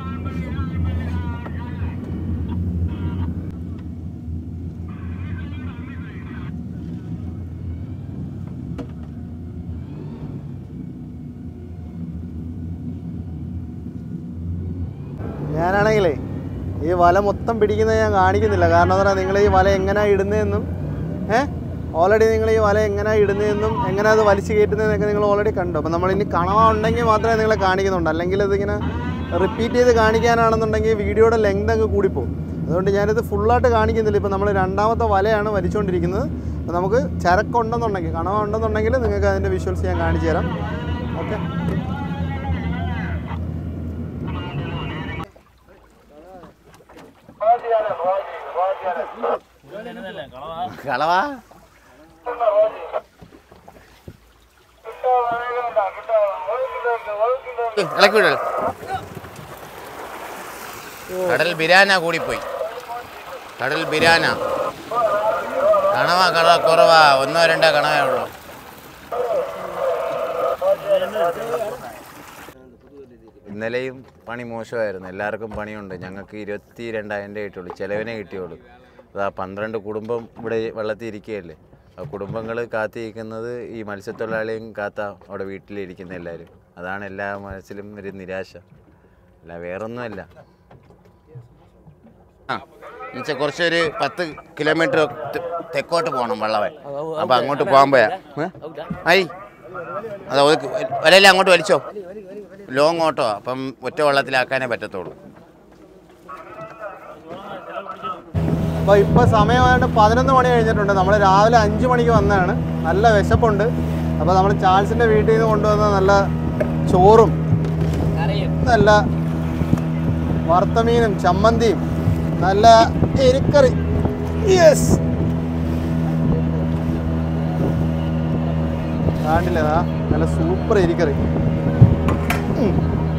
S1: ഞാനാണെങ്കിലേ ഈ വല മൊത്തം പിടിക്കുന്നത് ഞാൻ കാണിക്കുന്നില്ല കാരണം എന്താ പറയുക നിങ്ങൾ ഈ വല എങ്ങനെയാണ് ഇടുന്നതെന്നും ഏ ഓൾറെഡി നിങ്ങൾ ഈ വല എങ്ങനെയാണ് ഇടുന്നതെന്നും എങ്ങനെ അത് വലിച്ചു കയറ്റുന്നതെന്നൊക്കെ നിങ്ങൾ ഓൾറെഡി കണ്ടു അപ്പം നമ്മളിനി കണവ ഉണ്ടെങ്കിൽ മാത്രമേ നിങ്ങളെ കാണിക്കുന്നുണ്ട് അല്ലെങ്കിൽ ഇതിങ്ങനെ റിപ്പീറ്റ് ചെയ്ത് കാണിക്കാനാണെന്നുണ്ടെങ്കിൽ വീഡിയോയുടെ ലെങ്ത് അങ്ങ് കൂടിപ്പോകും അതുകൊണ്ട് ഞാനിത് ഫുള്ളായിട്ട് കാണിക്കുന്നില്ല ഇപ്പം നമ്മൾ രണ്ടാമത്തെ വലയാണ് വലിച്ചുകൊണ്ടിരിക്കുന്നത് അപ്പോൾ നമുക്ക് ചരക്കുണ്ടെന്നുണ്ടെങ്കിൽ കണവ ഉണ്ടെന്നുണ്ടെങ്കിൽ നിങ്ങൾക്ക് അതിൻ്റെ വിഷ്വൽസ് ഞാൻ കാണിച്ചു തരാം ഓക്കെ
S2: കളവാ ഇളക്കി വിടൽ കടൽ ബിരാന കൂടിപ്പോയി കടൽ ബിരാന കണവ കള കുറവാ ഒന്നോ രണ്ടോ കണവേ ഉള്ളൂ ഇന്നലെയും പണി മോശമായിരുന്നു എല്ലാവർക്കും പണിയുണ്ട് ഞങ്ങൾക്ക് ഇരുപത്തി രണ്ടായിരം രൂപ കിട്ടുള്ളൂ ചിലവിനെ കിട്ടിയുള്ളൂ അതാ പന്ത്രണ്ട് കുടുംബം ഇവിടെ വെള്ളത്തിൽ ഇരിക്കുകയല്ലേ ആ കുടുംബങ്ങൾ കാത്തിരിക്കുന്നത് ഈ മത്സ്യത്തൊഴിലാളിയും കാത്ത അവിടെ വീട്ടിലിരിക്കുന്ന എല്ലാവരും അതാണ് എല്ലാ മനസ്സിലും ഒരു നിരാശ അല്ല വേറൊന്നുമല്ല ആ എന്നുവെച്ചാൽ കുറച്ചൊരു പത്ത് കിലോമീറ്റർ തെ- തെക്കോട്ട് പോകണം വള്ളവേ അപ്പം അങ്ങോട്ട് പോകാൻ പോയാ ആയി അത് ഒതുക്ക് വലയില്ല അങ്ങോട്ട് വലിച്ചോ ലോങ് ഓട്ടോ അപ്പം ഒറ്റ വെള്ളത്തിലാക്കാനേ പറ്റത്തുള്ളൂ
S1: അപ്പോൾ ഇപ്പോൾ സമയമായിട്ട് പതിനൊന്ന് മണി കഴിഞ്ഞിട്ടുണ്ട് നമ്മൾ രാവിലെ അഞ്ച് മണിക്ക് വന്നതാണ് നല്ല വിശപ്പുണ്ട് അപ്പോൾ നമ്മൾ ചാൾസിൻ്റെ വീട്ടിൽ നിന്ന് കൊണ്ടുവന്ന നല്ല ചോറും നല്ല വറുത്തമീനും ചമ്മന്തിയും നല്ല എരിക്കറി യെസ് കാണില്ലേ ദാ നല്ല സൂപ്പർ എരിക്കറി ഉം.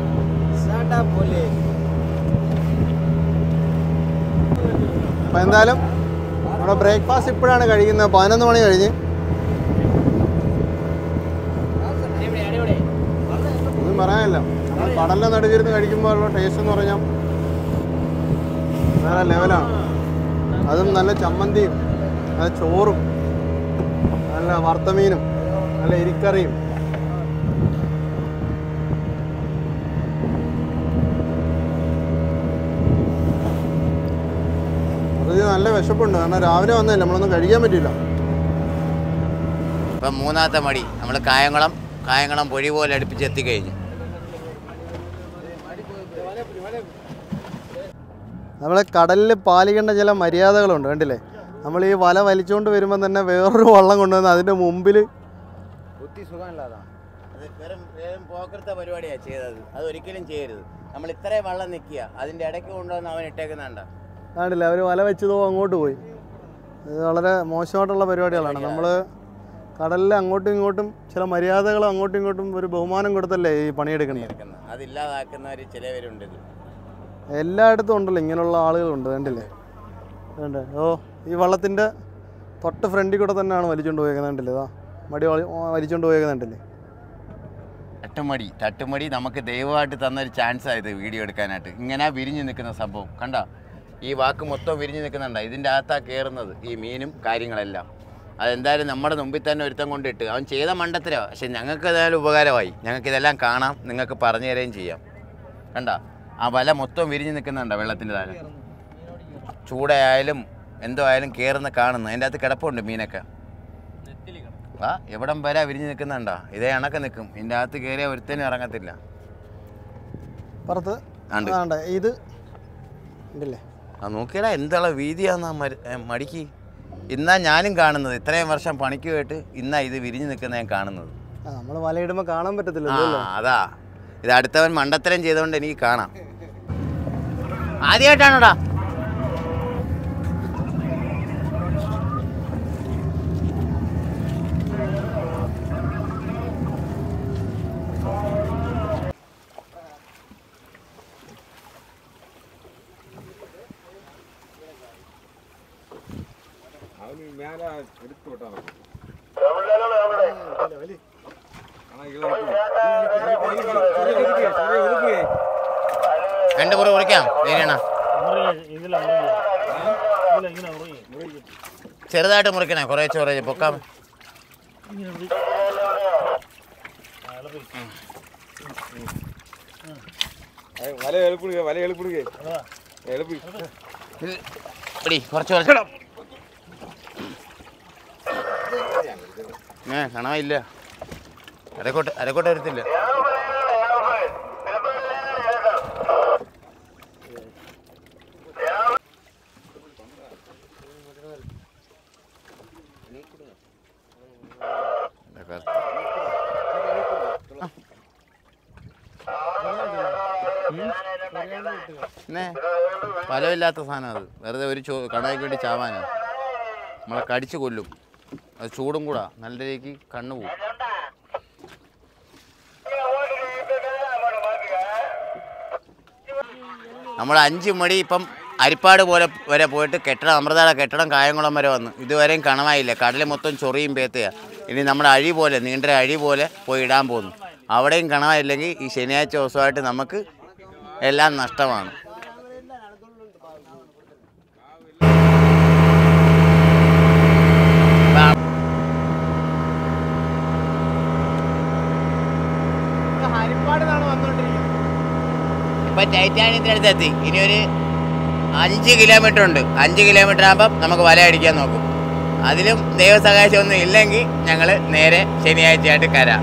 S1: അപ്പോൾ എന്തായാലും നമ്മുടെ ബ്രേക്ക്ഫാസ്റ്റ് ഇപ്പോഴാണ് കഴിക്കുന്നത് പതിനൊന്ന് മണി കഴിഞ്ഞ് ഒന്നും പറയാനില്ല നമ്മൾ കടലിൻ്റെ നടുവിരുന്ന് കഴിക്കുമ്പോൾ ഉള്ള ടേസ്റ്റ് എന്ന് പറഞ്ഞാൽ വേറെ ലെവലാണ് അതും നല്ല ചമ്മന്തിയും നല്ല ചോറും നല്ല വറുത്തമീനും നല്ല എരിക്കറിയും അത് നല്ല വിശപ്പുണ്ട് കാരണം രാവിലെ വന്നതല്ലേ നമ്മളൊന്നും കഴിക്കാൻ പറ്റില്ല
S2: ഇപ്പം മൂന്നാമത്തെ മടി നമ്മൾ കായംകുളം കായംകുളം പൊഴി പോലെ അടുപ്പിച്ച് എത്തിക്കഴിഞ്ഞു
S1: നമ്മളെ കടലിൽ പാലിക്കേണ്ട ചില മര്യാദകളുണ്ട് കണ്ടില്ലേ നമ്മൾ ഈ വല വലിച്ചുകൊണ്ട് വരുമ്പോൾ തന്നെ വേറൊരു വള്ളം കൊണ്ടുവന്ന് അതിൻ്റെ മുമ്പിൽ
S2: ബുദ്ധി സുഖമല്ലാതാണ് അത് വെറും വെറും പോക്കൃത്ത പരിപാടിയാണ് ചെയ്തത് അത് ഒരിക്കലും ചെയ്യരുത് നമ്മൾ ഇത്രയും വെള്ളം നിൽക്കുക അതിൻ്റെ ഇടയ്ക്ക് കൊണ്ടുവന്ന് അവൻ ഇട്ടേക്കുന്നുണ്ട
S1: കാണില്ല അവർ വല വെച്ചതോ അങ്ങോട്ട് പോയി ഇത് വളരെ മോശമായിട്ടുള്ള പരിപാടികളാണ് നമ്മൾ കടലിൽ അങ്ങോട്ടും ഇങ്ങോട്ടും ചില മര്യാദകൾ അങ്ങോട്ടും ഇങ്ങോട്ടും ഒരു ബഹുമാനം കൊടുത്തല്ലേ ഈ പണിയെടുക്കുന്നത്
S2: എടുക്കുന്നത് അതില്ലാതാക്കുന്നവർ ചിലവരുണ്ട് ഇത്
S1: എല്ലായിടത്തും ഉണ്ടല്ലോ ഇങ്ങനെയുള്ള ആളുകളുണ്ട് കണ്ടില്ലേ വേണ്ടേ ഓ ഈ വള്ളത്തിൻ്റെ തൊട്ട് ഫ്രണ്ടിൽ കൂടെ തന്നെയാണ് വലിച്ചുകൊണ്ട് പോയേക്കുന്നത് കണ്ടില്ലേ ഇതാ മടി വളി- വലിച്ചുകൊണ്ട് പോയേക്കുന്നത് കണ്ടില്ലേ
S2: തട്ടുമടി തട്ടുമടി നമുക്ക് ദൈവമായിട്ട് തന്നൊരു ചാൻസ് ആയത് വീഡിയോ എടുക്കാനായിട്ട് ഇങ്ങനെ വിരിഞ്ഞു നിൽക്കുന്ന സംഭവം കണ്ട ഈ വാക്ക് മൊത്തം വിരിഞ്ഞു നിൽക്കുന്നുണ്ട ഇതിൻ്റെ അകത്താ കയറുന്നത് ഈ മീനും കാര്യങ്ങളെല്ലാം അതെന്തായാലും നമ്മുടെ മുമ്പിൽ തന്നെ ഒരുത്തം കൊണ്ടിട്ട് അവൻ ചെയ്ത മണ്ടത്തരോ പക്ഷെ ഞങ്ങൾക്ക് ഏതായാലും ഉപകാരമായി ഞങ്ങൾക്ക് ഇതെല്ലാം കാണാം നിങ്ങൾക്ക് പറഞ്ഞു തരുകയും ചെയ്യാം കണ്ട ആ വല മൊത്തം വിരിഞ്ഞു നിൽക്കുന്നുണ്ടോ വെള്ളത്തിൻ്റെ താഴെ ചൂടയായാലും എന്തോ ആയാലും കയറുന്ന കാണുന്നു അതിൻ്റെ അകത്ത് കിടപ്പുണ്ട് മീനൊക്കെ ആ എവിടം വരെ വിരിഞ്ഞ് നിൽക്കുന്നുണ്ടോ ഇതേ കണക്ക് നിൽക്കും ഇതിൻ്റെ അകത്ത് കയറിയ ഒരുത്തനും ഇറങ്ങത്തില്ല
S1: പുറത്ത്
S2: ആണ്ട്.
S1: ആണ്ട് ഇത് ഉണ്ടല്ലേ
S2: ആ നോക്കിയടാ എന്തുള്ള വീതിയാന്ന് ആ മര- ഏ, മടിക്ക് ഇന്നാ ഞാനും കാണുന്നത് ഇത്രയും വർഷം പണിക്ക് പോയിട്ട് ഇന്നാ ഇത് വിരിഞ്ഞ് നിൽക്കുന്ന ഞാൻ കാണുന്നത്
S1: ആ നമ്മൾ വലയിടുമ്പോൾ കാണാൻ
S2: ആ
S1: പറ്റത്തില്ലല്ലോ
S2: അതാ ഇത് അടുത്തവൻ മണ്ടത്തരം ചെയ്തുകൊണ്ട് എനിക്ക് കാണാം ആദ്യമായിട്ടാണോടാ രണ്ട് മുറി മുറിക്കാം നീനാ
S3: മുറിയെ ഇതില മുറിയെ ഇതില ഇങ്ങനെ മുറിയെ
S2: ചെറുതായിട്ട് മുറിക്കണേ കുറേ ചോറ് പൊക്കാം
S3: ഇങ്ങനെ മുറി ആ ഇളപ്പി
S4: വല എളുപ്പിടുക വല എളുപ്പിടുക
S3: അതാ
S4: എളുപ്പി
S2: ഇത് പിടി കുറച്ച് കുറച്ച് ഏ കണമില്ല അരക്കോട്ട് അരക്കോട്ട് വരത്തില്ല പിന്നെ ഫലമില്ലാത്ത സാധനം അത് വെറുതെ ഒരു ചോ കടയ്ക്ക് വേണ്ടി ചാവാനാ നമ്മളെ കടിച്ചു കൊല്ലും അത് ചൂടും കൂടാ നല്ല രീതിക്ക് കണ്ണു പോകും നമ്മൾ അഞ്ച് മണി ഇപ്പം അരിപ്പാട് പോലെ വരെ പോയിട്ട് കെട്ടിടം അമൃതാട കെട്ടിടം കായംകുളം വരെ വന്നു ഇതുവരെയും കണമായില്ല കടൽ മൊത്തം ചൊറിയും പേത്തയാ ഇനി നമ്മുടെ അഴി പോലെ നീണ്ട അഴി പോലെ പോയി ഇടാൻ പോകുന്നു അവിടെയും കണമായില്ലെങ്കിൽ ഈ ശനിയാഴ്ച ദിവസമായിട്ട് നമുക്ക് എല്ലാം നഷ്ടമാണ്
S1: ഹരിപ്പാടിനാണ് വന്നുകൊണ്ടിരിക്കുന്നത്
S2: ഇപ്പൊ ടൈറ്റാനിയത്തിന്റെ അടുത്ത് എത്തി ഇനി ഒരു അഞ്ച് കിലോമീറ്റർ ഉണ്ട് അഞ്ച് കിലോമീറ്റർ ആകുമ്പം നമുക്ക് വല അടിക്കാൻ നോക്കും അതിലും ദൈവസഹായം ഒന്നും ഇല്ലെങ്കിൽ ഞങ്ങൾ നേരെ ശനിയാഴ്ചയായിട്ട് കരാം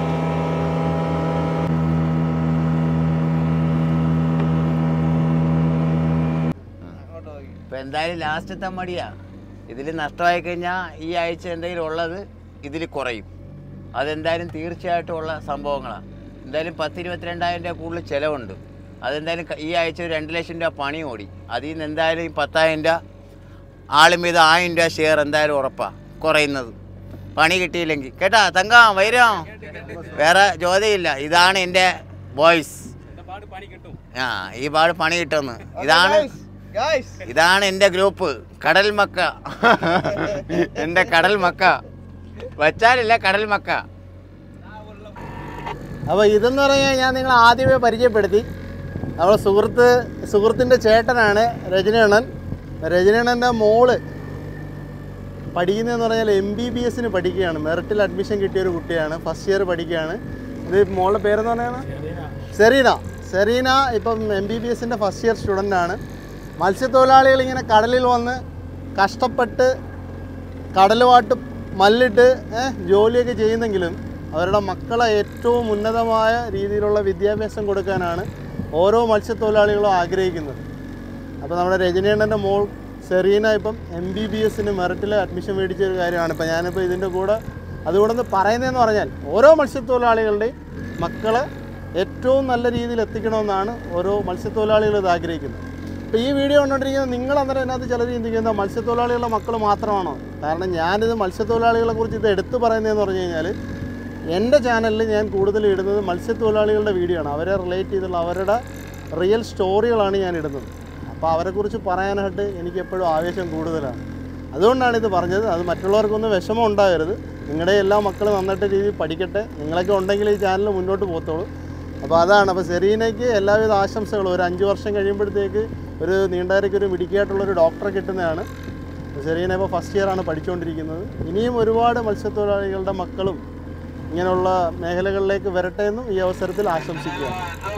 S2: ഇപ്പൊ എന്തായാലും ലാസ്റ്റത്തെ മടിയാ ഇതിൽ നഷ്ടമായി കഴിഞ്ഞാൽ ഈ ആഴ്ച എന്തെങ്കിലും ഉള്ളത് ഇതിൽ കുറയും അതെന്തായാലും തീർച്ചയായിട്ടും ഉള്ള സംഭവങ്ങളാണ് എന്തായാലും പത്ത് ഇരുപത്തിരണ്ടായിരം രൂപ കൂടുതൽ ചിലവുണ്ട് അതെന്തായാലും ക- ഈ ആഴ്ച ഒരു രണ്ട് ലക്ഷം രൂപ പണി ഓടി അതിൽ നിന്ന് എന്തായാലും ഈ പത്തായിരം രൂപ ആളും ഇത് ആയിരം രൂപ ഷെയർ എന്തായാലും ഉറപ്പാണ് കുറയുന്നത് പണി കിട്ടിയില്ലെങ്കിൽ കേട്ടാ തങ്കം വൈരം വേറെ ചോദ്യമില്ല ഇതാണ് എൻ്റെ ബോയ്സ് ആ ഈ പാട് പണി കിട്ടുമെന്ന് ഇതാണ് ഇതാണ് എൻ്റെ ഗ്രൂപ്പ് കടൽ മക്ക എൻ്റെ കടൽ മക്ക വച്ചാലില്ല കടൽ മക്ക
S1: അപ്പോൾ ഇതെന്ന് പറഞ്ഞാൽ ഞാൻ നിങ്ങളെ ആദ്യമേ പരിചയപ്പെടുത്തി നമ്മുടെ സുഹൃത്ത് സുഹൃത്തിൻ്റെ ചേട്ടനാണ് രജനീണൻ രജനീണൻ്റെ മോള് പഠിക്കുന്നതെന്ന് പറഞ്ഞാൽ എം ബി ബി എസിന് പഠിക്കുകയാണ് മെറിറ്റിൽ അഡ്മിഷൻ കിട്ടിയ ഒരു കുട്ടിയാണ് ഫസ്റ്റ് ഇയർ പഠിക്കുകയാണ് ഇത് മോളുടെ പേരെന്ന് പറഞ്ഞാൽ സെറീന സെറീന ഇപ്പം എം ബി ബി എസിൻ്റെ ഫസ്റ്റ് ഇയർ സ്റ്റുഡൻ്റ് ആണ് മത്സ്യത്തൊഴിലാളികൾ ഇങ്ങനെ കടലിൽ വന്ന് കഷ്ടപ്പെട്ട് കടലുമായിട്ട് മല്ലിട്ട് ഏ, ജോലിയൊക്കെ ചെയ്യുന്നെങ്കിലും അവരുടെ മക്കളെ ഏറ്റവും ഉന്നതമായ രീതിയിലുള്ള വിദ്യാഭ്യാസം കൊടുക്കാനാണ് ഓരോ മത്സ്യത്തൊഴിലാളികളും ആഗ്രഹിക്കുന്നത് അപ്പോൾ നമ്മുടെ രജനീണ്ണൻ്റെ മോൾ സെറീന ഇപ്പം എം ബി ബി എസിന് മെറിറ്റിൽ അഡ്മിഷൻ മേടിച്ച ഒരു കാര്യമാണ് ഇപ്പം ഞാനിപ്പോൾ ഇതിൻ്റെ കൂടെ അതുകൊണ്ടൊന്ന് പറയുന്നതെന്ന് പറഞ്ഞാൽ ഓരോ മത്സ്യത്തൊഴിലാളികളുടെയും മക്കളെ ഏറ്റവും നല്ല രീതിയിൽ എത്തിക്കണമെന്നാണ് ഓരോ മത്സ്യത്തൊഴിലാളികളും ഇത് ആഗ്രഹിക്കുന്നത് ഇപ്പോൾ ഈ വീഡിയോ കണ്ടുകൊണ്ടിരിക്കുന്ന നിങ്ങൾ അന്നേരം അതിനകത്ത് ചിലർ ചിന്തിക്കുന്നത് മത്സ്യത്തൊഴിലാളികളുടെ മക്കൾ മാത്രമാണോ കാരണം ഞാനിത് മത്സ്യത്തൊഴിലാളികളെ കുറിച്ച് ഇത് എടുത്തു പറയുന്നതെന്ന് പറഞ്ഞു കഴിഞ്ഞാൽ എൻ്റെ ചാനലിൽ ഞാൻ കൂടുതൽ ഇടുന്നത് മത്സ്യത്തൊഴിലാളികളുടെ വീഡിയോ ആണ് അവരെ റിലേറ്റ് ചെയ്തുള്ള അവരുടെ റിയൽ സ്റ്റോറികളാണ് ഞാൻ ഇടുന്നത് അപ്പോൾ അവരെക്കുറിച്ച് പറയാനായിട്ട് എനിക്ക് എപ്പോഴും ആവേശം കൂടുതലാണ് അതുകൊണ്ടാണ് ഇത് പറഞ്ഞത് അത് മറ്റുള്ളവർക്കൊന്നും വിഷമം ഉണ്ടാകരുത് നിങ്ങളുടെ എല്ലാ മക്കളും നന്നായിട്ട് രീതിയിൽ പഠിക്കട്ടെ നിങ്ങളൊക്കെ ഉണ്ടെങ്കിൽ ഈ ചാനൽ മുന്നോട്ട് പോകത്തുള്ളൂ അപ്പോൾ അതാണ് അപ്പോൾ സെറീനയ്ക്ക് എല്ലാവിധ ആശംസകളും ഒരു അഞ്ച് വർഷം കഴിയുമ്പോഴത്തേക്ക് ഒരു നീണ്ടവരയ്ക്ക് ഒരു മിടുക്കിയായിട്ടുള്ള ഒരു ഡോക്ടറെ കിട്ടുന്നതാണ് സെറീന ഇപ്പോൾ ഫസ്റ്റ് ഇയർ ആണ് പഠിച്ചുകൊണ്ടിരിക്കുന്നത് ഇനിയും ഒരുപാട് മത്സ്യത്തൊഴിലാളികളുടെ മക്കളും ഇങ്ങനെയുള്ള മേഖലകളിലേക്ക് വരട്ടെ എന്നും ഈ അവസരത്തിൽ ആശംസിക്കുക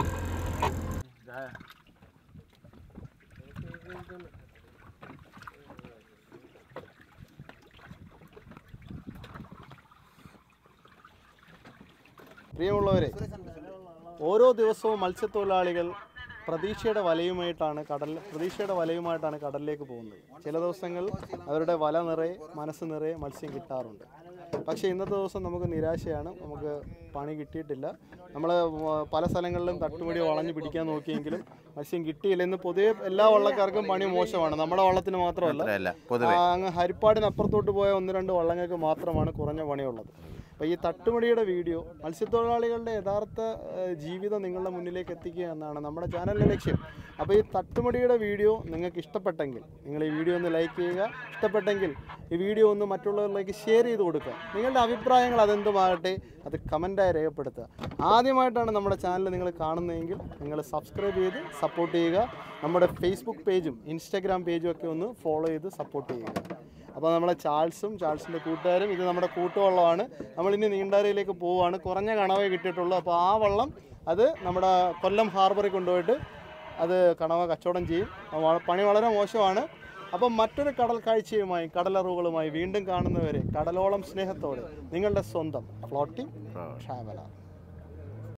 S1: പ്രിയമുള്ളവരെ ഓരോ ദിവസവും മത്സ്യത്തൊഴിലാളികൾ പ്രതീക്ഷയുടെ വലയുമായിട്ടാണ് കടൽ പ്രതീക്ഷയുടെ വലയുമായിട്ടാണ് കടലിലേക്ക് പോകുന്നത് ചില ദിവസങ്ങൾ അവരുടെ വല നിറയെ മനസ്സ് നിറയെ മത്സ്യം കിട്ടാറുണ്ട് പക്ഷേ ഇന്നത്തെ ദിവസം നമുക്ക് നിരാശയാണ് നമുക്ക് പണി കിട്ടിയിട്ടില്ല നമ്മൾ പല സ്ഥലങ്ങളിലും തട്ടുപിടി വളഞ്ഞ് പിടിക്കാൻ നോക്കിയെങ്കിലും മത്സ്യം കിട്ടിയില്ല ഇന്ന് പൊതുവെ എല്ലാ വള്ളക്കാർക്കും പണി മോശമാണ് നമ്മുടെ വള്ളത്തിന് മാത്രമല്ല
S2: അല്ല പൊതുവെ
S1: ആ, അങ്ങ് ഹരിപ്പാടിന് അപ്പുറത്തോട്ട് പോയ ഒന്ന് രണ്ട് വള്ളങ്ങൾക്ക് മാത്രമാണ് കുറഞ്ഞ പണിയുള്ളത് അപ്പോൾ ഈ തട്ടുമടിയുടെ വീഡിയോ മത്സ്യത്തൊഴിലാളികളുടെ യഥാർത്ഥ ഏഹ്, ജീവിതം നിങ്ങളുടെ മുന്നിലേക്ക് എത്തിക്കുക എന്നാണ് നമ്മുടെ ചാനലിലെ ലക്ഷ്യം അപ്പോൾ ഈ തട്ടുമടിയുടെ വീഡിയോ നിങ്ങൾക്ക് ഇഷ്ടപ്പെട്ടെങ്കിൽ നിങ്ങൾ ഈ വീഡിയോ ഒന്ന് ലൈക്ക് ചെയ്യുക ഇഷ്ടപ്പെട്ടെങ്കിൽ ഈ വീഡിയോ ഒന്ന് മറ്റുള്ളവരിലേക്ക് ഷെയർ ചെയ്ത് കൊടുക്കുക നിങ്ങളുടെ അഭിപ്രായങ്ങൾ അതെന്തുമാകട്ടെ അത് കമൻറ്റായി രേഖപ്പെടുത്തുക ആദ്യമായിട്ടാണ് നമ്മുടെ ചാനൽ നിങ്ങൾ കാണുന്നതെങ്കിൽ നിങ്ങൾ സബ്സ്ക്രൈബ് ചെയ്ത് സപ്പോർട്ട് ചെയ്യുക നമ്മുടെ ഫേസ്ബുക്ക് പേജും ഇൻസ്റ്റാഗ്രാം പേജും ഒക്കെ ഒന്ന് ഫോളോ ചെയ്ത് സപ്പോർട്ട് ചെയ്യുക അപ്പോൾ നമ്മളെ ചാൾസും ചാൾസിൻ്റെ കൂട്ടുകാരും ഇത് നമ്മുടെ കൂട്ടുവള്ളമാണ് നമ്മളിനി നീണ്ടാരയിലേക്ക് പോവുകയാണ് കുറഞ്ഞ കണവേ കിട്ടിയിട്ടുള്ളൂ അപ്പോൾ ആ വള്ളം അത് നമ്മുടെ കൊല്ലം ഹാർബറിൽ കൊണ്ടുപോയിട്ട് അത് കണവ കച്ചവടം ചെയ്യും അപ്പോൾ വ- പണി വളരെ മോശമാണ് അപ്പം മറ്റൊരു കടൽ കാഴ്ചയുമായി കടലറിവുകളുമായി വീണ്ടും കാണുന്നവരെ കടലോളം സ്നേഹത്തോടെ നിങ്ങളുടെ സ്വന്തം ഫ്ലോട്ടിംഗ് ട്രാവലർ